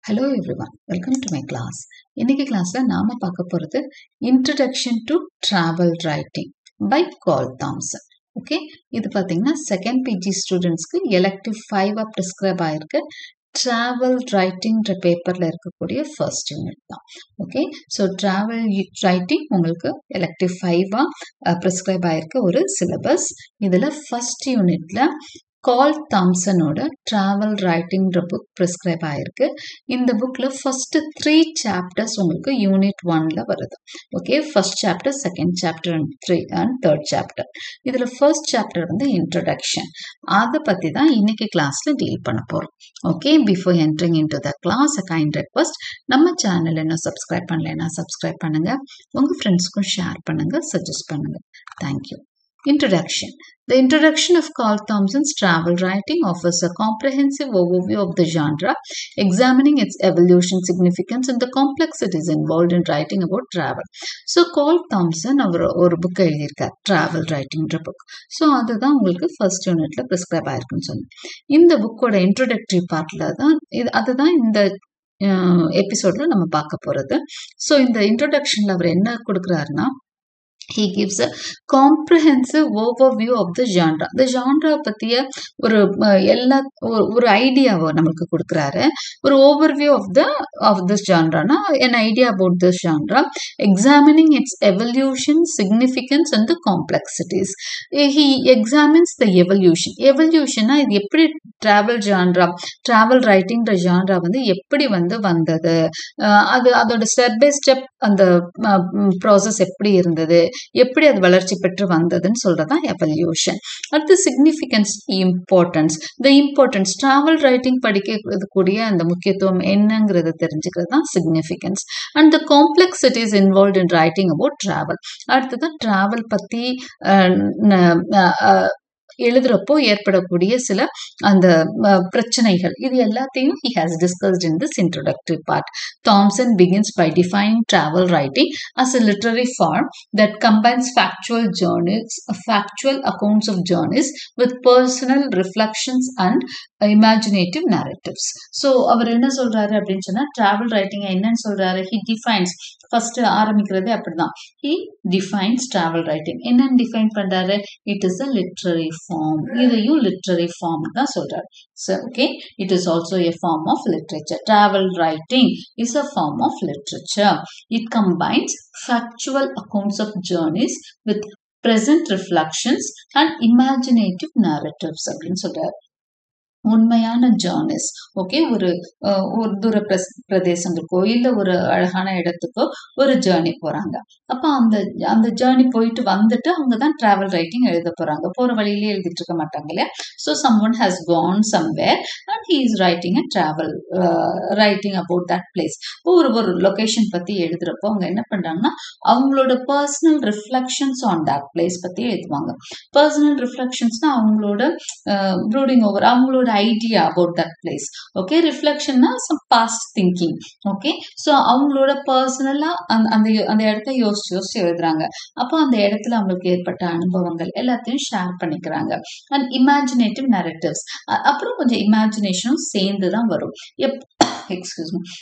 Hello everyone welcome to my class இன்னைக்கு கிளாஸ்ல நாம பார்க்க போறது introduction to travel writing by Carl Thompson okay இது பார்த்தீங்கன்னா செகண்ட் பிஜி ஸ்டூடெண்ட்ஸ்க்கு எலக்டிவ் ஃபைவாக ப்ரிஸ்கிரைப் ஆயிருக்கு ட்ராவல் ரைட்டிங்ன்ற பேப்பரில் இருக்கக்கூடிய ஃபர்ஸ்ட் யூனிட் தான் ஓகே ஸோ ட்ராவல் ரைட்டிங் உங்களுக்கு எலக்டிவ் ஃபைவாக ப்ரிஸ்கிரைப் ஆயிருக்கு ஒரு சிலபஸ் இதில் ஃபர்ஸ்ட் யூனிட்ல கால் தாம்சனோட ட்ராவல் ரைட்டிங்ன்ற புக் ப்ரிஸ்கிரைப் ஆயிருக்கு இந்த புக்கில் ஃபர்ஸ்ட் த்ரீ சாப்டர்ஸ் உங்களுக்கு யூனிட் ஒன்ல வருது okay first chapter second chapter and three and third chapter இதில் ஃபர்ஸ்ட் சாப்டர் வந்து இன்ட்ரடக்ஷன் அதை பற்றி தான் இன்னைக்கு கிளாஸில் டீல் பண்ண போகிறோம் okay before entering into the class a kind request நம்ம சேனல் என்ன சப்ஸ்கிரைப் பண்ணலைன்னா சப்ஸ்கிரைப் பண்ணுங்க உங்கள் ஃப்ரெண்ட்ஸ்க்கும் ஷேர் பண்ணுங்க சஜஸ்ட் பண்ணுங்க thank you Introduction The introduction of Carl Thompson's travel writing offers a comprehensive overview of the genre, examining its evolution, significance, and the complexities involved in writing about travel. So Carl Thompson அவர் ஒரு book எழுதியிருக்கார் travel ரைட்டிங்ன்ற book so அதுதான் உங்களுக்கு first யூனிட்ல prescribe ஆயிருக்குன்னு சொன்னேன் இந்த புக்கோட இன்ட்ரோடக்டரி பார்ட்ல தான் இது அதுதான் இந்த எபிசோட்ல நம்ம பார்க்க போறது ஸோ இந்த இன்ட்ரோடக்ஷன்ல அவர் என்ன கொடுக்குறாருன்னா he gives a comprehensive overview of the genre the genre பற்றிய ஒரு எல்லா ஒரு ஐடியாவை நமக்கு கொடுக்குறாரு ஒரு overview of the of this ஜான்ரானா an idea about this genre examining its evolution significance and the complexities he examines the evolution எவல்யூஷனா இது எப்படி ட்ராவல் ஜான்ரா ட்ராவல் ரைட்டிங்ற ஜான்ரா வந்து எப்படி வந்து வந்தது அது அதோட ஸ்டெப் பை ஸ்டெப் அந்த ப்ராசஸ் எப்படி இருந்தது எப்படி அது வளர்ச்சி பெற்று வந்ததுன்னு சொல்றதான் எவல்யூஷன் அடுத்து significance importance the importance travel writing படிக்கக்கூடிய அந்த முக்கியத்துவம் என்னங்கிறத தெரிஞ்சுக்கிறது தான் significance and the complexities involve in writing about travel அடுத்ததான் டிராவல் பத்தி எழுதுறப்போ ஏற்படக்கூடிய சில அந்த பிரச்சனைகள் இது எல்லாத்தையும் he has discussed in this introductory part Thompson begins by defining travel writing as a literary form that combines factual journeys factual accounts of journeys with personal reflections and imaginative narratives so அவர் என்ன சொல்றாரு அப்படின்னு சொன்னா travel writing என்னன்னு சொல்றாரு he defines first ஆரம்பிக்கிறதே அப்படிதான் he defines travel writing என்னன்னு டிஃபைன் பண்றாரு it is a literary form இதையும் லிட்ரரி ஃபார்ம் தான் சொல்றாரு so okay it is also a form of literature travel writing is a form of literature it combines factual accounts of journeys with present reflections and imaginative narratives அப்படின்னு சொல்றாரு உண்மையான journeys okay ஒரு ஒரு தூர press பிரதேசங்களுக்கோ இல்லை ஒரு அழகான இடத்துக்கோ ஒரு ஜேர்னி போறாங்க அப்போ அந்த அந்த ஜேர்னி போயிட்டு வந்துட்டு அவங்க தான் டிராவல் ரைட்டிங் எழுத போறாங்க போற வழியிலே எழுதிட்டு இருக்க மாட்டாங்க இல்லையா so someone has gone somewhere and he is writing a travel writing about that place ஒரு ஒரு லொக்கேஷன் பத்தி எழுதுறப்போ அவங்க என்ன பண்றாங்கன்னா அவங்களோட personal reflections on that place பத்தி எழுதுவாங்க பர்சனல் ரிஃப்ளெக்ஷன்ஸ்னா அவங்களோட ப்ரூடிங் ஓவர் அவங்களோட idea about that place okay ரிஃப்ளெக்ஷன்னா some past thinking okay so அவங்களோட பர்சனலாக அந்த அந்த அந்த இடத்த யோசிச்சு யோசிச்சு எழுதுறாங்க அப்போ அந்த இடத்துல அவங்களுக்கு ஏற்பட்ட அனுபவங்கள் எல்லாத்தையும் ஷேர் பண்ணிக்கிறாங்க அண்ட் இமேஜினேட்டிவ் நரேட்டிவ்ஸ் அப்புறம் கொஞ்சம் இமேஜினேஷனும் சேர்ந்து தான் வரும் எப் எக்ஸ்கியூஸ் மீ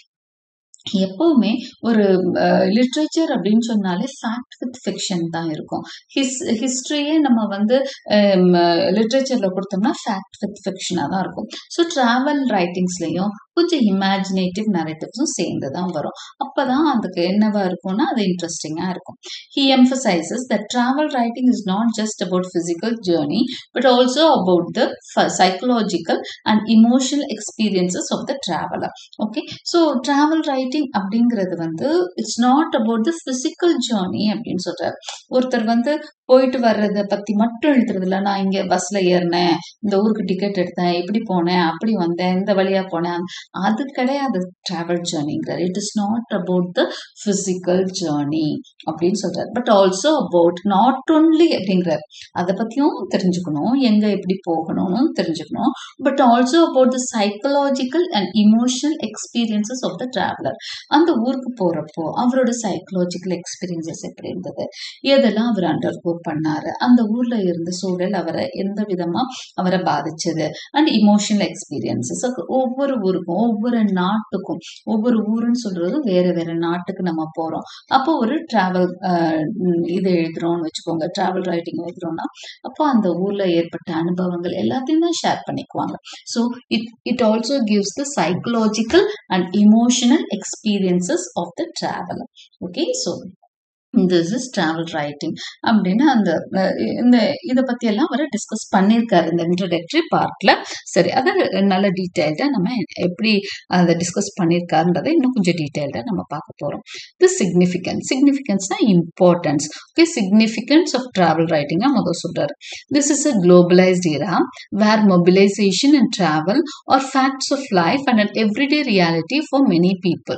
எப்பவுமே ஒரு லிட்ரேச்சர் அப்படின்னு சொன்னாலே ஃபேக்ட் வித் ஃபிக்ஷன் தான் இருக்கும் ஹிஸ் ஹிஸ்ட்ரியே நம்ம வந்து லிட்ரேச்சர்ல கொடுத்தோம்னா ஃபேக்ட் வித் ஃபிக்ஷனாக தான் இருக்கும் ஸோ ட்ராவல் ரைட்டிங்ஸ்லையும் கொஞ்சம் இமேஜினேட்டிவ் நரேட்டிவ்ஸும் சேர்ந்து தான் வரும் அப்போதான் அதுக்கு என்னவா இருக்கும்னா அது இன்ட்ரெஸ்டிங்காக இருக்கும் he emphasises the travel writing is not just about physical journey but also about the psychological and emotional experiences of the traveller okay so travel writing அப்படிங்கிறது வந்து it's not about the physical journey அப்படின்னு சொல்றாரு ஒருத்தர் வந்து போயிட்டு வர்றதை பத்தி மட்டும் எழுதுறது இல்லை நான் இங்க பஸ்ல ஏறினேன் இந்த ஊருக்கு டிக்கெட் எடுத்தேன் இப்படி போனேன் அப்படி வந்தேன் இந்த வழியா போனேன் அது கிடையாது டிராவல் ஜேர்னிங்கிறார் it is not about the physical journey அப்படின்னு சொல்றாரு but also about not only அப்படிங்கிறார் அதை பத்தியும் தெரிஞ்சுக்கணும் எங்க எப்படி போகணும்னு தெரிஞ்சுக்கணும் but also about the psychological and emotional experiences of the traveller அந்த ஊருக்கு போறப்போ அவரோட சைக்கலாஜிக்கல் எக்ஸ்பீரியன்சஸ் எப்படி இருந்தது எதெல்லாம் அவர் அண்டர் கோ பண்ணாரு அந்த ஊர்ல இருந்த சூழல் அவரை எந்த விதமா அவரை பாதிச்சது அண்ட் இமோஷனல் எக்ஸ்பீரியன்சஸ் ஒவ்வொரு ஊருக்கும் ஒவ்வொரு நாட்டுக்கும் ஒவ்வொரு ஊருன்னு சொல்றது வேற வேற நாட்டுக்கு நம்ம போறோம் அப்போ ஒரு டிராவல் இது எழுதுறோம்னு வச்சுக்கோங்க டிராவல் ரைட்டிங் எழுதுறோம்னா அப்போ அந்த ஊர்ல ஏற்பட்ட அனுபவங்கள் எல்லாத்தையும் தான் ஷேர் பண்ணிக்குவாங்க so it it also gives the psychological and emotional experiences of the travel okay so this is travel writing அப்படின்னு அந்த அஹ், இந்த இதை பத்தி எல்லாம் அவர் டிஸ்கஸ் பண்ணியிருக்காரு இந்த இன்ட்ரோடக்டரி பார்ட்ல சரி அதை நல்ல டீட்டெயில்டா நம்ம எப்படி அதை டிஸ்கஸ் பண்ணியிருக்காருன்றதை இன்னும் கொஞ்சம் டீட்டெயில்டா நம்ம பார்க்க போறோம் தி சிக்னிஃபிகன்ஸ் சிக்னிஃபிகன்ஸ்னா importance okay significance of travel ரைட்டிங்கா முதல் சொல்றாரு this is a globalised era where mobilization and travel are facts of life and an everyday reality for many people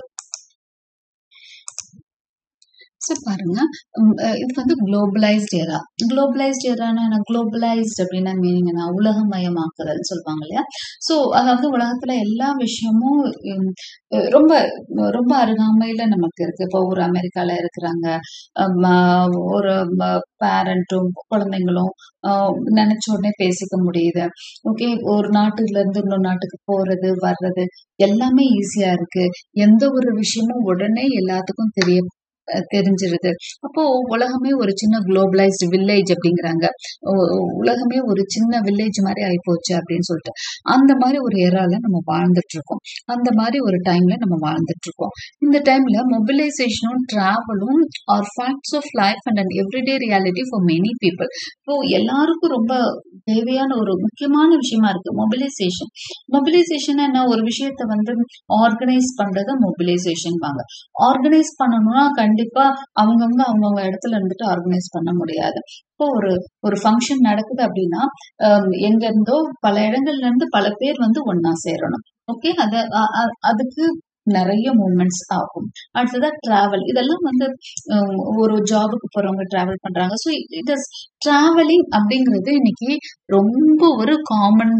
so பாருங்க உம், அஹ் இது வந்து குளோபலைஸ்ட் ஏரா குளோபலைஸ்ட் ஏரானா குளோபலைஸ்ட் அப்படின்னா மீனிங் என்ன உலகமயமாக்குதல் சொல்லுவாங்க இல்லையா ஸோ அதாவது உலகத்துல எல்லா விஷயமும் உம், அஹ் ரொம்ப ரொம்ப அருகாமையில நமக்கு இருக்கு இப்போ ஒரு அமெரிக்கால இருக்கிறாங்க அம், ஆஹ் ஒரு பேரண்ட்டும் குழந்தைங்களும் ஆஹ் நினைச்ச உடனே பேசிக்க முடியுது ஓகே ஒரு நாட்டுல இருந்து இன்னொரு நாட்டுக்கு போறது வர்றது எல்லாமே ஈஸியா இருக்கு எந்த ஒரு விஷயமும் உடனே எல்லாத்துக்கும் தெரிய அஹ் தெரிஞ்சிருது அப்போ உலகமே ஒரு சின்ன குளோபலைஸ்டு வில்லேஜ் அப்படிங்கிறாங்க உ- உலகமே ஒரு சின்ன வில்லேஜ் மாதிரி ஆயிப்போச்சு அப்படின்னு சொல்லிட்டு அந்த மாதிரி ஒரு ஏரால நம்ம வாழ்ந்துட்டு இருக்கோம் அந்த மாதிரி ஒரு டைம்ல நம்ம வாழ்ந்துட்டு இருக்கோம் இந்த டைம்ல மொபிலைசேஷனும் டிராவலும் are facts of life and and everyday reality for many people இப்போ எல்லாருக்கும் ரொம்ப தேவையான ஒரு முக்கியமான விஷயமா இருக்கு மொபிலைசேஷன் மொபிலைசேஷன் என்ன ஒரு விஷயத்த வந்து ஆர்கனைஸ் பண்றத மொபிலைசேஷன் வாங்க ஆர்கனைஸ் பண்ணணும்னா கண்டிப்பா அவங்கவுங்க அவங்கவுங்க இடத்துல இருந்துட்டு ஆர்கனைஸ் பண்ண முடியாது இப்போ ஒரு ஒரு ஃபங்க்ஷன் நடக்குது அப்படின்னா ஹம், எங்க இருந்தோ பல இடங்கள்ல இருந்து பல பேர் வந்து ஒண்ணா சேரணும் ஓகே அத அ- அ- அதுக்கு நிறைய மூமெண்ட்ஸ் ஆகும் அடுத்ததா டிராவல் இதெல்லாம் வந்து ஹம், ஒரு ஜாபுக்கு போறவங்க டிராவல் பண்றாங்க ஸோ இட் இஸ் டிராவலிங் அப்படிங்கிறது இன்னைக்கு ரொம்ப ஒரு காமன்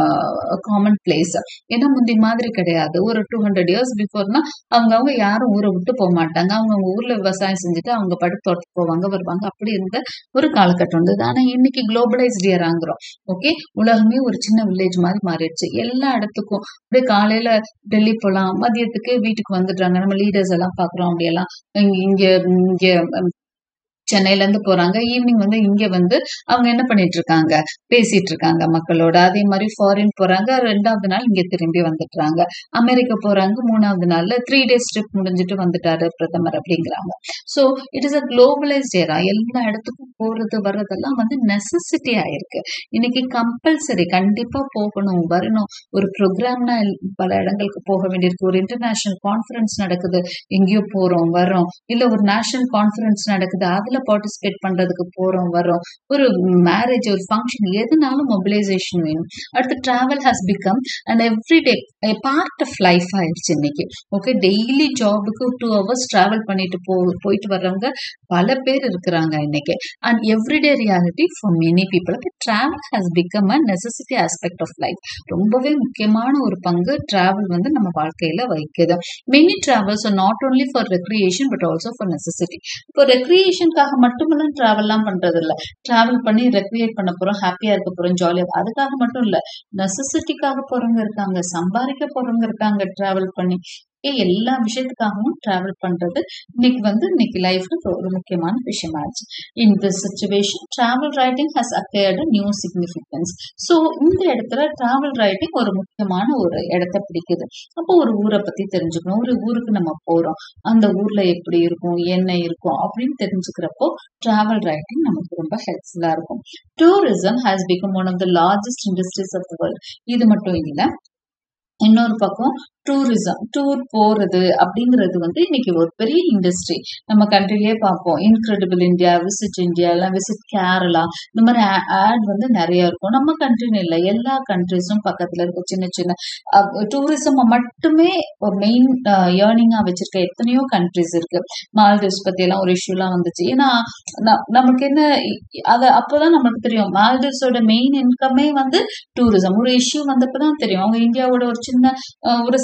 காமன் பிளேஸ் ஏன்னா முந்தி மாதிரி கிடையாது ஒரு டூ ஹண்ட்ரட் இயர்ஸ் பிஃபோர்னா அவங்க அவங்க யாரும் ஊரை விட்டு போக மாட்டாங்க அவங்க அவங்க ஊர்ல விவசாயம் செஞ்சுட்டு அவங்க படுத்து தோட்டத்துக்கு போவாங்க வருவாங்க அப்படி இருந்த ஒரு காலகட்டம் இருந்தது ஆனா இன்னைக்கு குளோபலைஸ்ட் இயராங்கிறோம் ஓகே உலகமே ஒரு சின்ன வில்லேஜ் மாதிரி மாறிடுச்சு எல்லா இடத்துக்கும் அப்படியே காலையில டெல்லி போலாம் மதியத்துக்கு வீட்டுக்கு வந்துடுறாங்க நம்ம லீடர்ஸ் எல்லாம் பாக்குறோம் அப்படியெல்லாம் இங்க இங்க இங்க உம், சென்னையில இருந்து போறாங்க ஈவினிங் வந்து இங்க வந்து அவங்க என்ன பண்ணிட்டு இருக்காங்க பேசிட்டு இருக்காங்க மக்களோட அதே மாதிரி ஃபாரின் போறாங்க ரெண்டாவது நாள் இங்க திரும்பி வந்துடுறாங்க அமெரிக்கா போறாங்க மூணாவது நாள்ல த்ரீ டேஸ் ட்ரிப் முடிஞ்சிட்டு வந்துட்டாரு பிரதமர் அப்படிங்கிறாங்க so it is a globalised era எல்லா இடத்துக்கும் போறது வர்றதெல்லாம் வந்து நெசசிட்டி ஆயிருக்கு இன்னைக்கு கம்பல்சரி கண்டிப்பா போகணும் வரணும் ஒரு ப்ரோக்ராம்னா பல இடங்களுக்கு போக வேண்டியிருக்கு ஒரு இன்டர்நேஷனல் கான்ஃபரன்ஸ் நடக்குது எங்கேயோ போறோம் வரோம் இல்ல ஒரு நேஷனல் கான்ஃபரன்ஸ் நடக்குது அதுல பார்ட்டிசிபேட் பண்றதுக்கு போறோம் வரோம் ஒரு மேரேஜ் ஒரு ஃபங்க்ஷன் எதுனாலும் மொபிலைசேஷன் வேணும் அடுத்து travel has become and everyday part of life ஆயிடுச்சு இன்னைக்கு ஓகே டெய்லி ஜாபுக்கு டூ ஹவர்ஸ் டிராவல் பண்ணிட்டு போ போயிட்டு வர்றவங்க பல பேர் இருக்கிறாங்க இன்னைக்கு and everyday reality for many people அப்போ travel has become a necessity aspect of life ரொம்பவே முக்கியமான ஒரு பங்கு டிராவல் வந்து நம்ம வாழ்க்கையில வகிக்குது many travels not only for recreation but also for necessity இப்போ ரெக்ரியேஷனுக்காக மட்டுமெல்லாம் டிராவல்லாம் பண்றது இல்ல டிராவல் பண்ணி ரெக்ரியேட் பண்ண போறோம் ஹாப்பியா இருக்க போறோம் ஜாலியா அதுக்காக மட்டும் இல்ல நெசசிட்டிக்காக போறவங்க இருக்காங்க சம்பாதிக்க போறவங்க இருக்காங்க டிராவல் பண்ணி ஏ, எல்லா விஷயத்துக்காகவும் டிராவல் பண்றது இன்னைக்கு வந்து இன்னைக்கு லைஃப்ல ஒரு முக்கியமான விஷயமாச்சு in this situation travel writing has acquired new significance so இந்த இடத்துல டிராவல் ரைட்டிங் ஒரு முக்கியமான ஒரு இடத்த பிடிக்குது அப்போ ஒரு ஊரை பத்தி தெரிஞ்சுக்கணும் ஒரு ஊருக்கு நம்ம போறோம் அந்த ஊர்ல எப்படி இருக்கும் என்ன இருக்கும் அப்படின்னு தெரிஞ்சுக்கிறப்போ டிராவல் ரைட்டிங் நமக்கு ரொம்ப ஹெல்ப்ஃபுல்லா இருக்கும் tourism has become one of the largest industries of the world இது மட்டும் இல்லை இன்னொரு பக்கம் டூரிசம் டூர் போறது அப்படிங்கிறது வந்து இன்னைக்கு ஒரு பெரிய இண்டஸ்ட்ரி நம்ம கண்ட்ரிலேயே பார்ப்போம் இன்க்ரெடிபிள் இந்தியா விசிட் இந்தியா எல்லாம் விசிட் கேரளா இந்த மாதிரி ஆட் வந்து நிறைய இருக்கும் நம்ம கண்ட்ரின்னு இல்லை எல்லா கண்ட்ரிஸும் பக்கத்துல இருக்க சின்ன சின்ன டூரிசம் மட்டுமே ஒரு மெயின் ஏர்னிங்கா வச்சிருக்க எத்தனையோ கண்ட்ரிஸ் இருக்கு மால்தீவ்ஸ் பத்தி எல்லாம் ஒரு இஷ்யூலாம் வந்துச்சு ஏன்னா ந- நமக்கு என்ன இ- அது அப்போதான் நமக்கு தெரியும் மால்தீவ்ஸோட மெயின் இன்கமே வந்து டூரிசம் ஒரு இஷ்யூ வந்தப்பதான் தெரியும் அவங்க இந்தியாவோட ஒரு சின்ன அஹ், ஒரு சில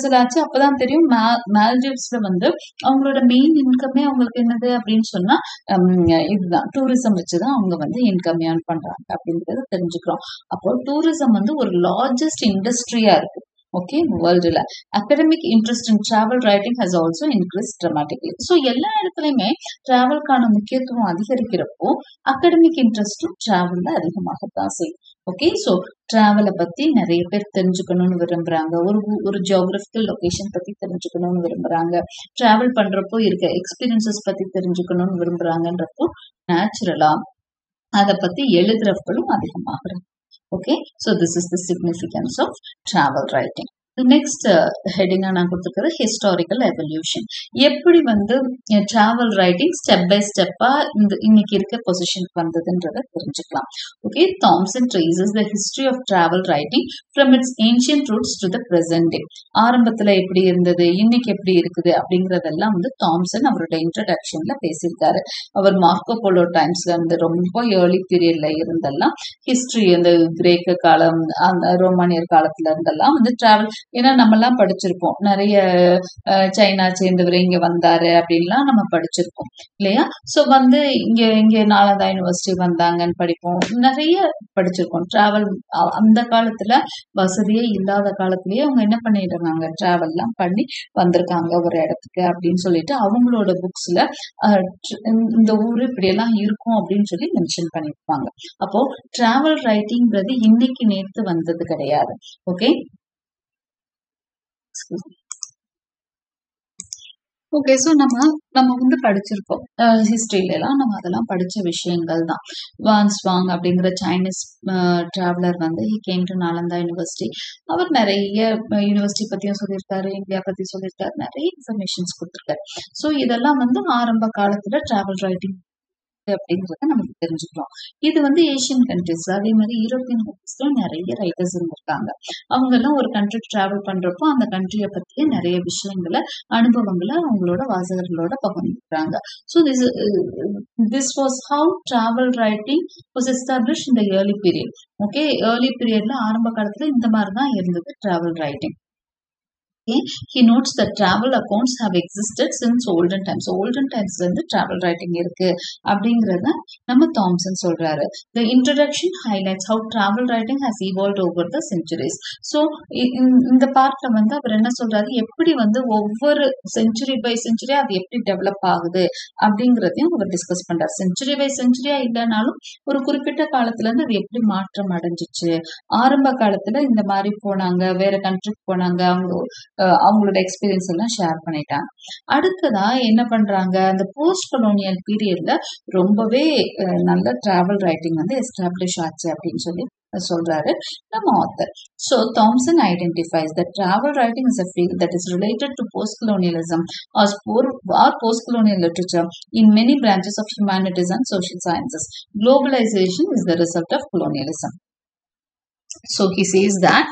கேன்சல் ஆச்சு அப்பதான் தெரியும் மால்டீவ்ஸ்ல வந்து அவங்களோட மெயின் இன்கமே அவங்களுக்கு என்னது அப்படின்னு சொன்னா இதுதான் டூரிசம் வச்சுதான் அவங்க வந்து இன்கம் ஏர்ன் பண்றாங்க அப்படிங்கறத தெரிஞ்சுக்கிறோம் அப்போ டூரிசம் வந்து ஒரு லார்ஜஸ்ட் இண்டஸ்ட்ரியா இருக்கு ஓகே வேர்ல்டுல academic interest in travel writing has also increase dramatically so எல்லா இடத்துலையுமே டிராவல்கான முக்கியத்துவம் அதிகரிக்கிறப்போ அகடமிக் இன்ட்ரெஸ்டும் டிராவல்ல அதிகமாகத்தான் செய்யும் ஓகே ஸோ டிராவலை பத்தி நிறைய பேர் தெரிஞ்சுக்கணும்னு விரும்புறாங்க ஒரு ஒரு ஜியோகிராபிக்கல் லொகேஷன் பத்தி தெரிஞ்சுக்கணும்னு விரும்புறாங்க டிராவல் பண்றப்போ இருக்க எக்ஸ்பீரியன்சஸ் பத்தி தெரிஞ்சுக்கணும்னு விரும்புறாங்கன்றப்போ நேச்சுரலா அதை பத்தி எழுதுறவங்களும் அதிகமாகிறது okay so this is the significance of travel writing next ஹெட்டிங்காக நான் கொடுத்துருக்கிறது ஹிஸ்டாரிக்கல் எவல்யூஷன் எப்படி வந்து டிராவல் ரைட்டிங் ஸ்டெப் பை ஸ்டெப்பா இந்த இன்னைக்கு இருக்க பொசிஷனுக்கு வந்ததுன்றதை தெரிஞ்சுக்கலாம் okay Thomson traces the history of travel writing from its ancient roots to the present day ஆரம்பத்தில் எப்படி இருந்தது இன்னைக்கு எப்படி இருக்குது அப்படிங்கிறதெல்லாம் வந்து தாம்சன் அவரோட இன்ட்ரடக்ஷன்ல பேசியிருக்காரு அவர் மார்க்கோ போலோ டைம்ஸ்ல இருந்து ரொம்ப ஏர்லி பீரியட்ல இருந்தெல்லாம் ஹிஸ்டரி அந்த கிரேக்க காலம் அந்த ரோமானியர் காலத்துல இருந்தெல்லாம் வந்து டிராவல் ஏன்னா நம்ம எல்லாம் படிச்சிருப்போம் நிறைய சைனா சேர்ந்தவர் இங்க வந்தாரு அப்படின்லாம் நம்ம படிச்சிருப்போம் இல்லையா சோ வந்து இங்க இங்க நாலந்தா யூனிவர்சிட்டி வந்தாங்கன்னு படிப்போம் நிறைய படிச்சிருக்கோம் டிராவல் அந்த காலத்துல வசதியே இல்லாத காலத்திலேயே அவங்க என்ன பண்ணிட்டு இருந்தாங்க டிராவல் எல்லாம் பண்ணி வந்திருக்காங்க ஒரு இடத்துக்கு அப்படின்னு சொல்லிட்டு அவங்களோட புக்ஸ்ல இந்த ஊரு இப்படி எல்லாம் இருக்கும் அப்படின்னு சொல்லி மென்ஷன் பண்ணிருப்பாங்க அப்போ டிராவல் ரைட்டிங்கிறது இன்னைக்கு நேத்து வந்தது கிடையாது ஓகே ஓகே ஸோ நம்ம நம்ம வந்து படிச்சிருக்கோம் ஹிஸ்ட்ரியில எல்லாம் நம்ம அதெல்லாம் படிச்ச விஷயங்கள் தான் வான்ஸ் வாங் அப்படிங்கிற சைனீஸ் டிராவலர் வந்து he came to Nalanda university அவர் நிறைய யூனிவர்சிட்டி பத்தியும் சொல்லியிருக்காரு இந்தியா பத்தி சொல்லியிருக்காரு நிறைய இன்ஃபர்மேஷன்ஸ் கொடுத்துருக்காரு ஸோ இதெல்லாம் வந்து ஆரம்ப காலத்துல டிராவல் ரைட்டிங் அப்படிங்கறத நமக்கு தெரிஞ்சுக்கிறோம் இது வந்து ஏசியன் கண்ட்ரிஸ் அதே மாதிரி யூரோப்பியன் கண்ட்ரிஸ்ல நிறைய ரைட்டர்ஸ் இருந்திருக்காங்க அவங்க எல்லாம் ஒரு கண்ட்ரி டிராவல் பண்றப்போ அந்த கண்ட்ரியை பத்திய நிறைய விஷயங்களை அனுபவங்களை அவங்களோட வாசகர்களோட பகிர்ந்துக்கிறாங்க so this this was how travel writing was establish இந்த ஏர்லி பீரியட் ஓகே ஏர்லி பீரியட்ல ஆரம்ப காலத்துல இந்த மாதிரி தான் இருந்தது travel writing he notes that travel accounts have existed since olden times olden times வந்து travel writing இருக்கு அப்படிங்கறத நம்ம தாம்சன் சொல்றாரு the introduction highlights how travel writing has evolved over the centuries so இந்த பார்ட்ல வந்து அவர் என்ன சொல்றாரு எப்படி வந்து ஒவ்வொரு செஞ்சுரி பை செஞ்சுரி அது எப்படி டெவலப் ஆகுது அப்படிங்கறதையும் அவர் டிஸ்கஸ் பண்றாரு செஞ்சுரி பை செஞ்சுரியா இல்லைனாலும் ஒரு குறிப்பிட்ட காலத்துல இருந்து அது எப்படி மாற்றம் அடைஞ்சிச்சு ஆரம்ப காலத்துல இந்த மாதிரி போனாங்க வேற கண்ட்ரிக்கு போனாங்க அவங்க அவங்களோட எக்ஸ்பீரியன்ஸ் எல்லாம் ஷேர் பண்ணிட்டாங்க அடுத்ததா என்ன பண்றாங்க அந்த போஸ்ட் கொலோனியல் பீரியட்ல ரொம்பவே நல்ல டிராவல் ரைட்டிங் வந்து எஸ்டாப்ளிஷ் ஆச்சு அப்படின்னு சொல்லி சொல்றாரு நம்ம author so Thomson identifies the travel writing is a field that is related to post colonialism or or post colonial literature in many branches of humanities and social sciences globalisation is the result of colonialism so he says that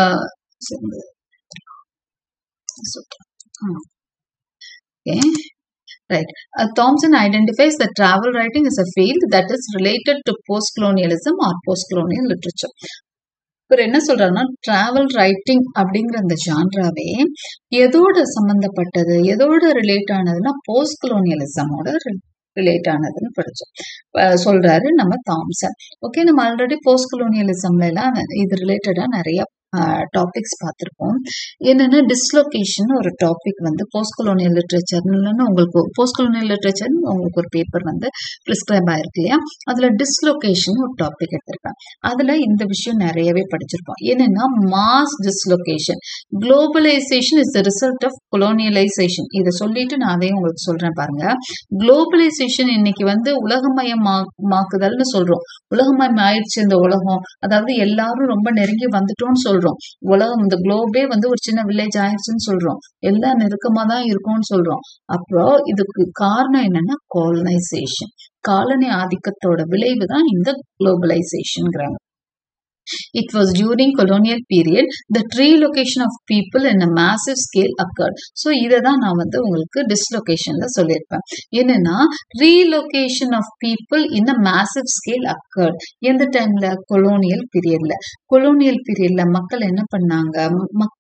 Okay. Right. Uh, Thompson identifies that travel writing is a field that is related to post-colonialism or post-colonial literature. இவர் என்ன சொல்றாருன்னா travel writing அப்படிங்கிற அந்த ஜான்ராவே எதோட சம்பந்தப்பட்டது எதோட relate ஆனதுன்னா post கொலோனியலிசமோட ரிலேட் ஆனதுன்னு படிச்சோம் சொல்றாரு நம்ம தாம்சன் ஓகே நம்ம ஆல்ரெடி போஸ்ட் கொலோனியலிசம்ல எல்லாம் இது ரிலேட்டடா நிறைய டாபிக்ஸ் பார்த்துருப்போம் என்னென்னா டிஸ்லொகேஷன் ஒரு டாபிக் வந்து போஸ்ட் கொலோனியல் லிட்ரேச்சர்னு உங்களுக்கு போஸ்ட் கொலோனியல் லிட்ரேச்சர் உங்களுக்கு ஒரு பேப்பர் வந்து ப்ரிஸ்கிரைப் ஆயிருக்கு இல்லையா அதில் டிஸ்லொகேஷன் ஒரு டாபிக் எடுத்திருப்பேன் அதில் இந்த விஷயம் நிறையவே படிச்சிருப்போம் என்னென்னா mass dislocation globalisation is the result of colonisation இதை சொல்லிட்டு நான் அதையும் உங்களுக்கு சொல்கிறேன் பாருங்க குளோபலைசேஷன் இன்னைக்கு வந்து உலகமயமாக்குதல்னு சொல்கிறோம் உலகமயம் ஆயிடுச்சு இந்த உலகம் அதாவது எல்லாரும் ரொம்ப நெருங்கி வந்துட்டோம்னு சொல்றோம் உலகம் இந்த குளோபே வந்து ஒரு சின்ன வில்லேஜ் ஆயிடுச்சுன்னு சொல்றோம் எல்லாம் நெருக்கமா தான் இருக்கும்னு சொல்றோம் அப்புறம் இதுக்கு காரணம் என்னன்னா காலனைசேஷன் காலனி ஆதிக்கத்தோட விளைவு தான் இந்த குளோபலைசேஷன்ங்கிறாங்க It was during colonial period that relocation of people in a massive scale occurred. So இதை தான் நான் வந்து உங்களுக்கு டிஸ்லொகேஷன்ல சொல்லியிருப்பேன் என்னன்னா relocation of people in a massive scale occurred எந்த டைம்ல கொலோனியல் பீரியட்ல கொலோனியல் பீரியட்ல மக்கள் என்ன பண்ணாங்க மக்கள்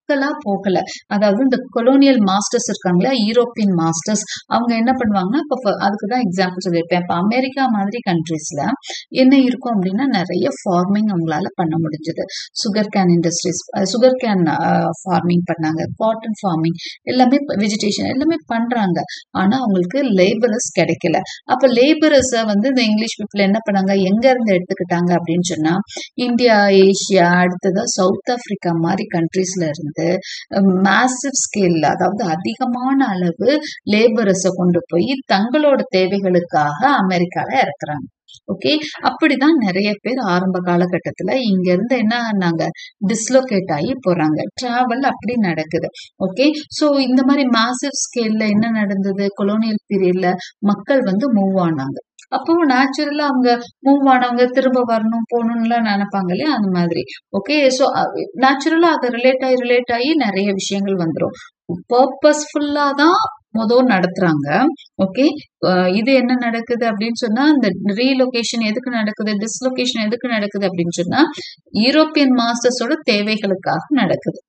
மக்களா போகல அதாவது இந்த கொலோனியல் மாஸ்டர்ஸ் இருக்காங்களா யூரோப்பியன் மாஸ்டர்ஸ் அவங்க என்ன பண்ணுவாங்கன்னா இப்போ அதுக்கு தான் எக்ஸாம்பிள் சொல்லியிருப்பேன் இப்போ அமெரிக்கா மாதிரி கண்ட்ரீஸ்ல என்ன இருக்கும் அப்படின்னா நிறைய ஃபார்மிங் அவங்களால பண்ண முடிஞ்சது sugar cane industries sugar cane farming பண்ணாங்க காட்டன் ஃபார்மிங் எல்லாமே வெஜிடேஷன் எல்லாமே பண்றாங்க ஆனா அவங்களுக்கு லேபரர்ஸ் கிடைக்கல அப்ப லேபரர்ஸை வந்து இந்த இங்கிலீஷ் பீப்புள் என்ன பண்ணாங்க எங்க இருந்து எடுத்துக்கிட்டாங்க அப்படின்னு சொன்னா இந்தியா ஏஷியா அடுத்ததா சவுத் ஆப்பிரிக்கா மாதிரி கண்ட்ரீஸ்ல இருந்து மேசிவ் ஸ்கேல்ல அதாவது அதிகமான அளவு லேபரர்ஸை கொண்டு போய் தங்களோட தேவைகளுக்காக அமெரிக்கால இறக்குறாங்க ஓகே அப்படிதான் நிறைய பேர் ஆரம்ப காலகட்டத்துல இங்க இருந்து என்ன ஆனாங்க டிஸ்லோகேட் ஆகி போறாங்க டிராவல் அப்படி நடக்குது ஓகே சோ இந்த மாதிரி மேசிவ் ஸ்கேல்ல என்ன நடந்தது கொலோனியல் பீரியட்ல மக்கள் வந்து மூவ் ஆனாங்க அப்போ நேச்சுரலா அவங்க மூவ் ஆனவங்க திரும்ப வரணும் போகணும்லாம் நினைப்பாங்க இல்லையா அந்த மாதிரி ஓகே ஸோ நேச்சுரலா அதை ரிலேட் ஆகி ரிலேட் ஆகி நிறைய விஷயங்கள் வந்துடும் பர்பஸ்ஃபுல்லா தான் மொதல் நடத்துறாங்க ஓகே இது என்ன நடக்குது அப்படின்னு சொன்னா இந்த ரீலொகேஷன் எதுக்கு நடக்குது டிஸ்லொகேஷன் எதுக்கு நடக்குது அப்படின்னு சொன்னா யூரோப்பியன் மாஸ்டர்ஸோட தேவைகளுக்காக நடக்குது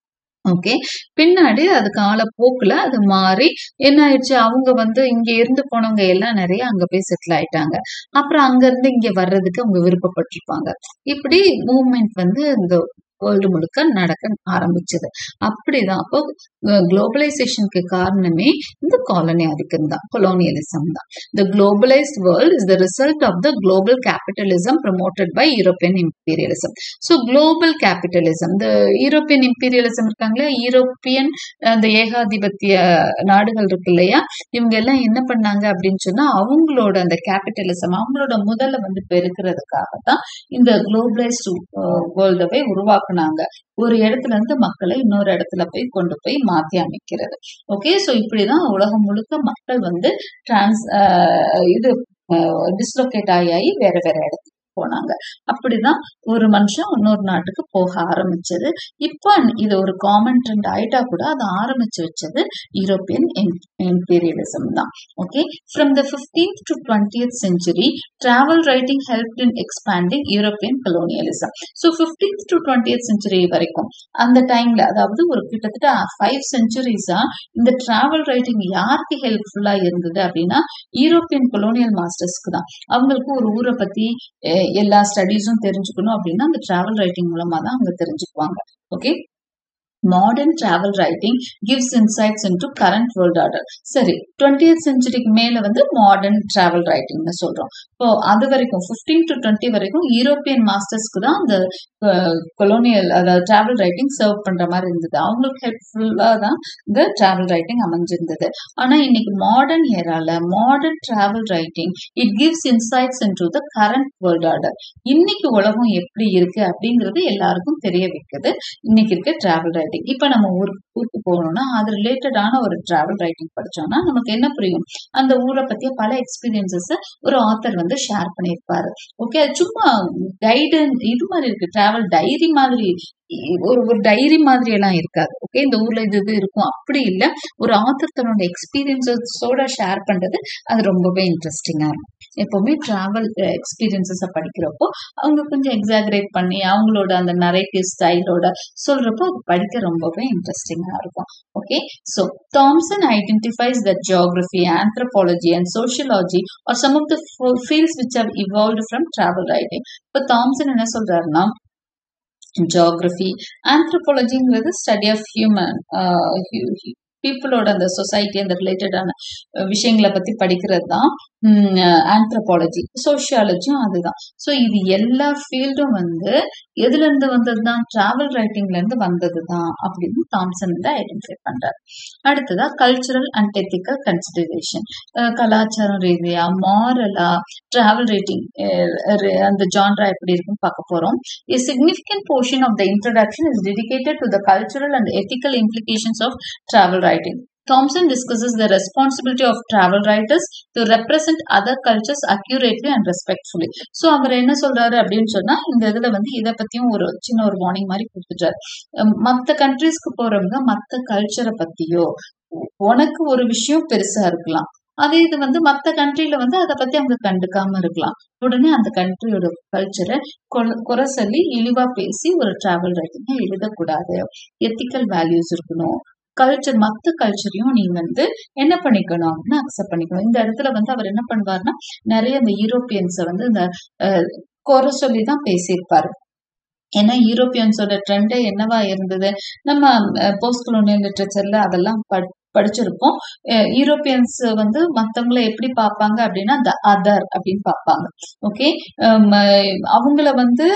ஓகே பின்னாடி அது காலப்போக்குல அது மாறி என்ன ஆயிடுச்சு அவங்க வந்து இங்க இருந்து போனவங்க எல்லாம் நிறைய அங்க போய் செட்டில் ஆயிட்டாங்க அப்புறம் அங்க இருந்து இங்க வர்றதுக்கு அவங்க விருப்பப்பட்டிருப்பாங்க இப்படி மூவ்மெண்ட் வந்து இந்த வேர்ல்டு முழுக்க நடக்க ஆரம்பிச்சது அப்படிதான் அப்போ குளோபலைசேஷனுக்கு காரணமே இந்த காலனி ஆதிக்கம் தான் கொலோனியலிசம் தான் the globalised world is the result of the global capitalism promoted by European imperialism so global capitalism இந்த யூரோப்பியன் இம்பீரியலிசம் இருக்காங்களா யூரோப்பியன் அந்த ஏகாதிபத்திய நாடுகள் இருக்கு இல்லையா இவங்க எல்லாம் என்ன பண்ணாங்க அப்படின்னு சொன்னா அவங்களோட அந்த கேபிட்டலிசம் அவங்களோட முதல்ல வந்து பெருக்கிறதுக்காக தான் இந்த குளோபலைஸ்ட் வேர்ல்டவை உருவாக்குனாங்க ஒரு இடத்துல இருந்து மக்களை இன்னொரு இடத்துல போய் கொண்டு போய் மாத்தி அமைக்கிறது ஓகே ஸோ இப்படிதான் உலகம் முழுக்க மக்கள் வந்து டிரான்ஸ் இது டிஸ்லோகேட் ஆகி ஆகி வேற வேற இடத்துக்கு போனாங்க அப்படிதான் ஒரு மனுஷன் இன்னொரு நாட்டுக்கு போக ஆரம்பிச்சது இப்போ இது ஒரு காமன் ட்ரெண்ட் ஆயிட்டா கூட அதை ஆரம்பிச்சு வச்சது யூரோப்பியன் இம்பீரியலிசம் தான் okay from the fifteenth to twentieth century travel writing help in expanding European colonialism so fifteenth to twentieth century வரைக்கும் அந்த டைம்ல அதாவது ஒரு கிட்டத்தட்ட ஃபைவ் செஞ்சுரிஸா இந்த டிராவல் ரைட்டிங் யாருக்கு ஹெல்ப்ஃபுல்லா இருந்தது அப்படின்னா யூரோப்பியன் கொலோனியல் மாஸ்டர்ஸ்க்கு தான் அவங்களுக்கு ஒரு ஊரை பத்தி எல்லா ஸ்டடீஸும் தெரிஞ்சுக்கணும் அப்படின்னா அந்த டிராவல் ரைட்டிங் மூலமா தான் அவங்க தெரிஞ்சுக்குவாங்க okay modern travel writing gives insights into current world order சரி டுவெண்ட்டியத் செஞ்சுரிக்கு மேல வந்து மாடர்ன் டிராவல் ரைட்டிங்னு சொல்றோம் இப்போ அது வரைக்கும் ஃபிஃப்டீன் டு டுவெண்ட்டி வரைக்கும் யூரோப்பியன் மாஸ்டர்ஸ்க்கு தான் அந்த கொலோனியல் அதாவது டிராவல் ரைட்டிங் சர்வ் பண்ற மாதிரி இருந்தது அவங்களுக்கு ஹெல்ப்ஃபுல்லா தான் இந்த டிராவல் ரைட்டிங் அமைஞ்சிருந்தது ஆனா இன்னைக்கு மாடர்ன் ஏரால modern travel writing it gives insights into the current world order இன்னைக்கு உலகம் எப்படி இருக்கு அப்படிங்கிறது எல்லாருக்கும் தெரிய வைக்குது இன்னைக்கு இருக்க டிராவல் ரைட்டிங் இப்ப நம்ம ஊருக்கு ஊருக்கு போகணும்னா அது ரிலேட்டடான ஒரு டிராவல் ரைட்டிங் படிச்சோம்னா நமக்கு என்ன புரியும் அந்த ஊரை பத்திய பல எக்ஸ்பீரியன்சஸ் ஒரு ஆத்தர் வந்து ஷேர் பண்ணியிருப்பாரு ஓகே அது சும்மா கைடன் இது மாதிரி இருக்கு டிராவல் டைரி மாதிரி ஒரு ஒரு டைரி மாதிரி எல்லாம் இருக்காது ஓகே இந்த ஊர்ல இது இது இருக்கும் அப்படி இல்லை ஒரு ஆத்தர் தன்னோட எக்ஸ்பீரியன்சஸோட ஷேர் பண்றது அது ரொம்பவே இன்ட்ரெஸ்டிங்கா இருக்கும் எப்பவுமே டிராவல் எக்ஸ்பீரியன்சஸை படிக்கிறப்போ அவங்க கொஞ்சம் எக்ஸாகரேட் பண்ணி அவங்களோட அந்த நரேட்டிவ் ஸ்டைலோட சொல்றப்போ அது படிக்க ரொம்பவே இன்ட்ரெஸ்டிங்கா இருக்கும் okay so Thomson identifies the geography anthropology and sociology are some of the fields which have evolved from travel writing இப்போ தாம்சன் என்ன சொல்றாருன்னா ஜியோகிரபி ஆந்த்ரோபாலஜிங்கிறது ஸ்டடி ஆஃப் ஹியூமன் பீப்புளோட அந்த சொசைட்டி அந்த ரிலேட்டடான விஷயங்களை பத்தி படிக்கிறது தான் ஆந்த்ரோபாலஜி சோஷியாலஜியும் அதுதான் ஸோ இது எல்லா ஃபீல்டும் வந்து எதுல இருந்து வந்தது தான் டிராவல் ரைட்டிங்ல இருந்து வந்தது தான் அப்படின்னு தாம்சன் வந்து ஐடென்டிஃபை பண்றாரு அடுத்ததா கல்ச்சுரல் அண்ட் எத்திக்கல் கன்சிடரேஷன் கலாச்சாரம் ரீதியா மாரலா டிராவல் ரைட்டிங் அந்த ஜான்ரா எப்படி இருக்குன்னு பார்க்க போறோம் A significant portion of the introduction is dedicated to the cultural and ethical implications of travel writing. Thompson discusses the responsibility of travel writers to represent other cultures accurately and respectfully. So அவர் என்ன சொல்றாரு அப்படின்னு சொன்னா இந்த இதுல வந்து இதை பத்தியும் ஒரு சின்ன ஒரு வார்னிங் மாதிரி கொடுத்துட்டாரு மற்ற கண்ட்ரீஸ்க்கு போறவங்க மற்ற கல்ச்சரை பத்தியோ உனக்கு ஒரு விஷயம் பெருசா இருக்கலாம் அதே இது வந்து மத்த கண்ட்ரில வந்து அதை பத்தி அவங்க கண்டுக்காம இருக்கலாம் உடனே அந்த கண்ட்ரியோட கல்ச்சரை குறை சொல்லி இழிவா பேசி ஒரு டிராவல் ரைட்டிங்க எழுதக்கூடாது எத்திக்கல் வேல்யூஸ் இருக்கணும் கல்ச்சர் மத்த கல்ச்சரையும் நீ வந்து என்ன பண்ணிக்கணும் அப்படின்னு அக்செப்ட் பண்ணிக்கணும் இந்த இடத்துல வந்து அவர் என்ன பண்ணுவாருன்னா நிறைய இந்த யூரோப்பியன்ஸை வந்து இந்த அஹ், குறை சொல்லி தான் பேசியிருப்பாரு ஏன்னா யூரோப்பியன்ஸோட ட்ரெண்டே என்னவா இருந்தது நம்ம போஸ்ட் கொலோனியல் லிட்ரேச்சர்ல அதெல்லாம் படி- படிச்சிருப்போம் அஹ் யூரோப்பியன்ஸ் வந்து மத்தவங்கள எப்படி பார்ப்பாங்க அப்படின்னா த அதர் அப்படின்னு பார்ப்பாங்க ஓகே அவங்கள வந்து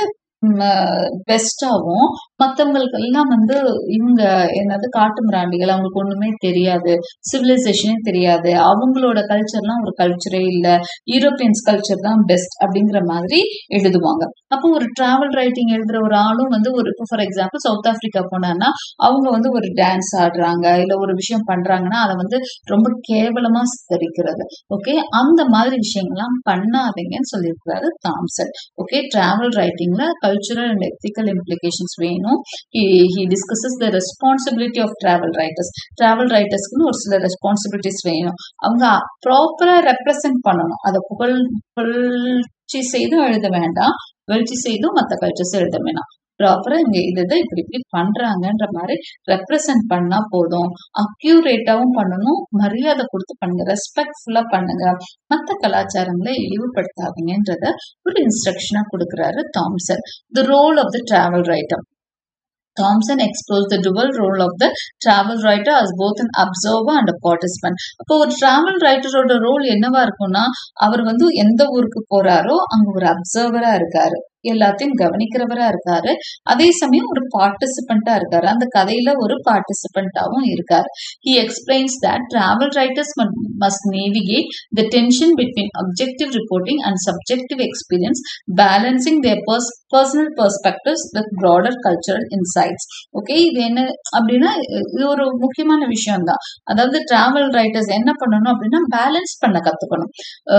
பெஸ்டாவும் மற்றவங்களுக்கு எல்லாம் வந்து இவங்க என்னது காட்டு மிராண்டிகள் அவங்களுக்கு ஒண்ணுமே தெரியாது சிவிலைசேஷனே தெரியாது அவங்களோட கல்ச்சர்லாம் ஒரு கல்ச்சரே இல்லை யூரோப்பியன்ஸ் கல்ச்சர் தான் பெஸ்ட் அப்படிங்கிற மாதிரி எழுதுவாங்க அப்போ ஒரு டிராவல் ரைட்டிங் எழுதுற ஒரு ஆளும் வந்து ஒரு இப்போ ஃபார் எக்ஸாம்பிள் சவுத் ஆப்பிரிக்கா போனான்னா அவங்க வந்து ஒரு டான்ஸ் ஆடுறாங்க இல்ல ஒரு விஷயம் பண்றாங்கன்னா அதை வந்து ரொம்ப கேவலமா சித்தரிக்கிறது ஓகே அந்த மாதிரி விஷயங்கள்லாம் பண்ணாதீங்கன்னு சொல்லியிருக்கிறாரு தாம்சன் ஓகே டிராவல் ரைட்டிங்ல கல்ச்சுரல் அண்ட் எத்திக்கல் இம்ப்ளிகேஷன்ஸ் வேணும் he discusses the responsibility of travel writers travel ரைட்டர்ஸ்க்குன்னு ஒரு சில ரெஸ்பான்சிபிலிட்டிஸ் வேணும் அவங்க ப்ராப்பரா ரெப்ரசன்ட் பண்ணணும் அதை புகழ் புகழ்ச்சி செய்தும் எழுத வேண்டாம் புகழ்ச்சி செய்தும் மற்ற கல்ச்சர்ஸ் எழுத வேண்டாம் ப்ராப்பரா இங்க இது இப்படி இப்படி பண்றாங்கன்ற மாதிரி ரெப்ரசன்ட் பண்ணா போதும் அக்யூரேட்டாவும் பண்ணணும் மரியாதை கொடுத்து பண்ணுங்க ரெஸ்பெக்ட்ஃபுல்லா பண்ணுங்க மற்ற கலாச்சாரங்களை இழிவுபடுத்தாதீங்கன்றத ஒரு இன்ஸ்ட்ரக்ஷனா கொடுக்குறாரு Thomson the role of the travel writer Thomson explores the dual role of the travel writer as both an observer and participant அப்போ ஒரு டிராவல் ரைட்டரோட ரோல் என்னவா இருக்கும்னா அவர் வந்து எந்த ஊருக்கு போறாரோ அங்க ஒரு அப்சர்வரா இருக்காரு எல்லாத்தையும் கவனிக்கிறவரா இருக்காரு அதே சமயம் ஒரு பார்ட்டிசிபெண்டா இருக்காரு அந்த கதையில ஒரு பார்ட்டிசிபெண்டாவும் இருக்காரு he explains that travel writers must navigate the tension between objective reporting and subjective experience balancing their personal perspectives with broader cultural insights okay இது என்ன அப்படின்னா இது ஒரு முக்கியமான விஷயம் தான் அதாவது டிராவல் ரைட்டர்ஸ் என்ன பண்ணணும் அப்படின்னா பேலன்ஸ் பண்ண கத்துக்கணும்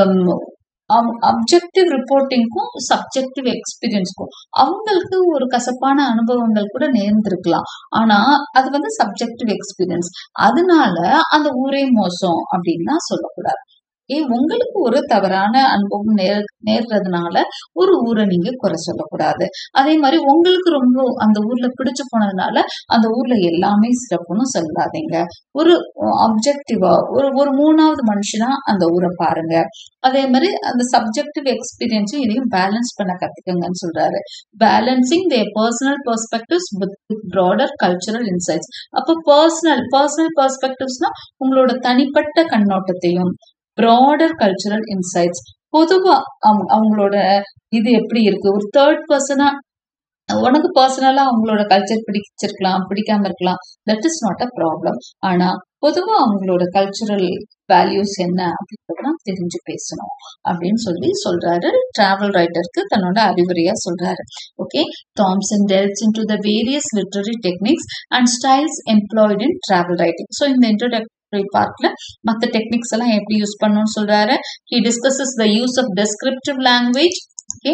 அப்ஜெக்டிவ் ரிப்போர்ட்டிங்க்கும் சப்ஜெக்டிவ் எக்ஸ்பீரியன்ஸ்க்கும் அவங்களுக்கு ஒரு கசப்பான அனுபவங்கள் கூட நேர்ந்திருக்கலாம் ஆனா அது வந்து சப்ஜெக்டிவ் எக்ஸ்பீரியன்ஸ் அதனால அந்த ஊரே மோசம் அப்படின்னா சொல்லக்கூடாது ஏ உங்களுக்கு ஒரு தவறான அனுபவம் நேர் நேர்றதுனால ஒரு ஊரை நீங்க குறை சொல்லக்கூடாது அதே மாதிரி உங்களுக்கு ரொம்ப அந்த ஊர்ல பிடிச்சு போனதுனால அந்த ஊர்ல எல்லாமே சிறப்புன்னு சொல்லாதீங்க ஒரு அப்ஜெக்டிவா ஒரு ஒரு மூணாவது மனுஷனா அந்த ஊரை பாருங்க அதே மாதிரி அந்த சப்ஜெக்டிவ் எக்ஸ்பீரியன்ஸும் இதையும் பேலன்ஸ் பண்ண கத்துக்கங்கன்னு சொல்றாரு balancing the personal perspectives with broader cultural insights அப்போ பர்சனல் பர்சனல் பெர்ஸ்பெக்டிவ்ஸ்னா உங்களோட தனிப்பட்ட கண்ணோட்டத்தையும் ப்ராடர் கல்ச்சரல் இன்சைட்ஸ் பொதுவா அவங்களோட இது எப்படி இருக்கு ஒரு தேர்ட் பர்சனா உனக்கு பர்சனலா அவங்களோட கல்ச்சர் பிடிச்சிருக்கலாம் பிடிக்காம இருக்கலாம் that is not a problem ஆனா பொதுவா அவங்களோட கல்ச்சுரல் வேல்யூஸ் என்ன அப்படின்றதெல்லாம் தெரிஞ்சு பேசணும் அப்படின்னு சொல்லி சொல்றாரு டிராவல் ரைட்டருக்கு தன்னோட அறிவுரையா சொல்றாரு okay Thomson delves into the various literary techniques and styles employed in travel writing so இந்த இன்ட்ரோடக்டரி பார்ட்ல மற்ற டெக்னிக்ஸ் எல்லாம் எப்படி யூஸ் பண்ணணும்னு சொல்றாரு he discusses the use of descriptive language okay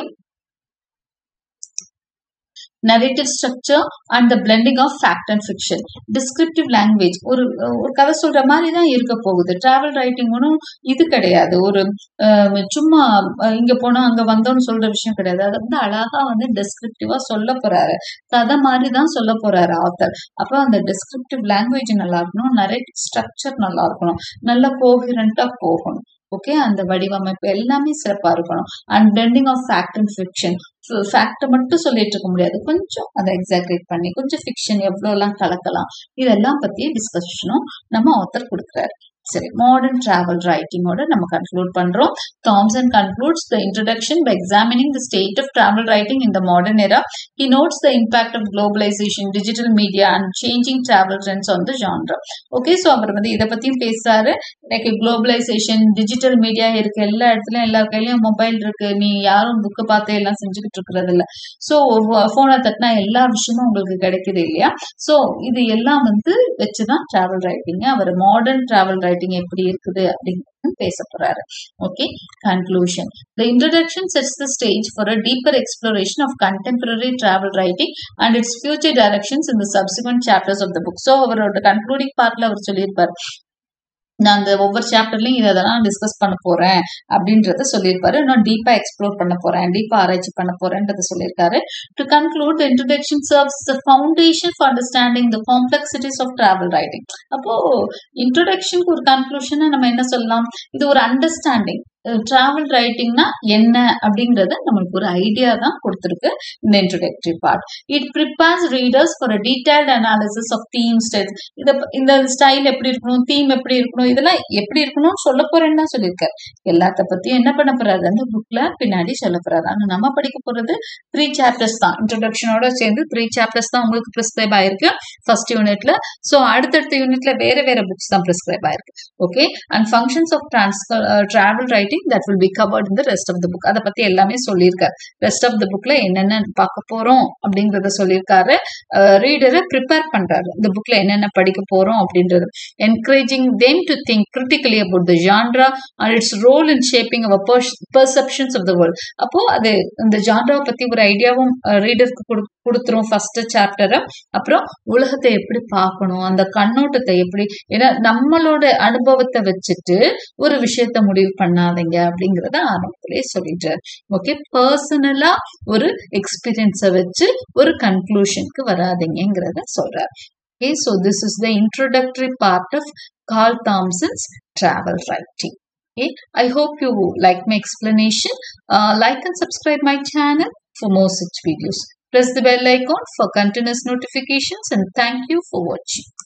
narrative structure and the blending of fact and fiction descriptive language ஒரு ஒரு கதை சொல்ற மாதிரி தான் இருக்க போகுது டிராவல் ரைட்டிங் ஒன்றும் இது கிடையாது ஒரு சும்மா இங்க போனா அங்க வந்தோம்னு சொல்ற விஷயம் கிடையாது அதை வந்து அழகா வந்து டெஸ்கிரிப்டிவா சொல்ல போறாரு கதை மாதிரி தான் சொல்ல போறாரு ஆத்தர் அப்போ அந்த டெஸ்கிரிப்டிவ் லாங்குவேஜ் நல்லா இருக்கணும் நரேட்டிவ் ஸ்ட்ரக்சர் நல்லா இருக்கணும் நல்லா கோஹரண்டா போகணும் ஓகே அந்த வடிவமைப்பு எல்லாமே சிறப்பா இருக்கணும் and blending of fact and fiction ஃபேக்டை மட்டும் சொல்லிட்டு இருக்க முடியாது கொஞ்சம் அதை எக்ஸாக்ரேட் பண்ணி கொஞ்சம் ஃபிக்ஷன் எவ்வளோலாம் கலக்கலாம் இதெல்லாம் பத்தி டிஸ்கஷனும் நம்ம ஆத்தர் கொடுக்குறாரு சரி மாடர்ன் டிராவல் ரைட்டிங்கோட நம்ம கன்க்ளூட் பண்றோம் Thomson concludes the introduction by examining the state of travel writing in the modern era he notes the impact of globalisation digital media and changing travel trends on the genre okay so அவர் வந்து இதை பத்தியும் பேசுறாரு like globalisation digital media இருக்கு எல்லா இடத்துலயும் எல்லா கையிலயும் மொபைல் இருக்கு நீ யாரும் புக்கு பார்த்து எல்லாம் செஞ்சுக்கிட்டு இருக்கிறது இல்ல ஸோ போனை தட்டினா எல்லா விஷயமும் உங்களுக்கு கிடைக்குது இல்லையா ஸோ இது எல்லாம் வந்து வச்சுதான் டிராவல் ரைட்டிங் அவர் மாடர்ன் டிராவல் ரைட்டிங் எப்படி இருக்குது அப்படிங்கிறது பேச போறாரு okay conclusion the introduction sets the stage for a deeper exploration of contemporary travel writing and its future directions in the subsequent chapters of the book so அவரோட concluding பார்ட்ல அவர் சொல்லியிருப்பார் நான் அந்த ஒவ்வொரு சாப்டர்லையும் இதை நான் டிஸ்கஸ் பண்ண போறேன் அப்படின்றத சொல்லியிருப்பாரு நான் டீப்பா எக்ஸ்ப்ளோர் பண்ண போறேன் டீப்பா ஆராய்ச்சி பண்ண போறேன்றத சொல்லியிருக்காரு to conclude the introduction serves the foundation for understanding the complexities of travel writing அப்போ இன்ட்ரடக்ஷனுக்கு ஒரு கன்க்ளூஷனை நம்ம என்ன சொல்லலாம் இது ஒரு அண்டர்ஸ்டாண்டிங் டிராவல் ரைட்டிங்னா என்ன அப்படிங்கறத நம்மளுக்கு ஒரு ஐடியா தான் கொடுத்துருக்கு இந்த introductory part it prepares readers for a detailed analysis of theme styles இத இந்த ஸ்டைல் எப்படி இருக்கணும் தீம் எப்படி இருக்கணும் இதெல்லாம் எப்படி இருக்கணும்னு சொல்ல போறேன்னு தான் சொல்லியிருக்காரு எல்லாத்த பத்தியும் என்ன பண்ண போறாரு அந்த புக்ல பின்னாடி சொல்ல போறாரு ஆனா நம்ம படிக்க போறது த்ரீ சாப்டர்ஸ் தான் இன்ட்ரோடக்ஷனோட சேர்ந்து த்ரீ சாப்டர்ஸ் தான் உங்களுக்கு ப்ரிஸ்கிரைப் ஆயிருக்கு ஃபர்ஸ்ட் யூனிட்ல ஸோ அடுத்தடுத்த யூனிட்ல வேற வேற புக்ஸ் தான் ப்ரிஸ்கிரைப் ஆயிருக்கு okay and functions of travel writing that will be covered இந்த ரெஸ்ட் ஆஃப் த புக் அதை பத்தி எல்லாமே சொல்லியிருக்காரு ரெஸ்ட் ஆஃப் த புக்ல என்னென்ன பார்க்க போறோம் அப்படிங்கறத சொல்லியிருக்காரு ரீடரை ப்ரிப்பேர் பண்றாரு இந்த புக்ல என்னென்ன படிக்க போறோம் அப்படின்றது encouraging them to think critically about the genre and its role in shaping our perceptions of the world அப்போ அது இந்த ஜான்ராவை பத்தி ஒரு ஐடியாவும் ரீடருக்கு கொடு கொடுத்துரும் ஃபர்ஸ்ட் சாப்டரை அப்புறம் உலகத்தை எப்படி பார்க்கணும் அந்த கண்ணோட்டத்தை எப்படி ஏன்னா நம்மளோட அனுபவத்தை வச்சுட்டு ஒரு விஷயத்த முடிவு பண்ணாதீங்க அப்படிங்கறத ஆரம்பத்திலே சொல்லிட்டாரு ஓகே பர்சனலா ஒரு எக்ஸ்பீரியன்ஸை வச்சு ஒரு கன்க்ளூஷனுக்கு வராதிங்கிறத சொல்றாரு Okay, so this is the introductory part of Carl Thompson's travel writing. Okay, I hope you like my explanation. Uh, like and subscribe my channel for more such videos. Press the bell icon for continuous notifications and thank you for watching.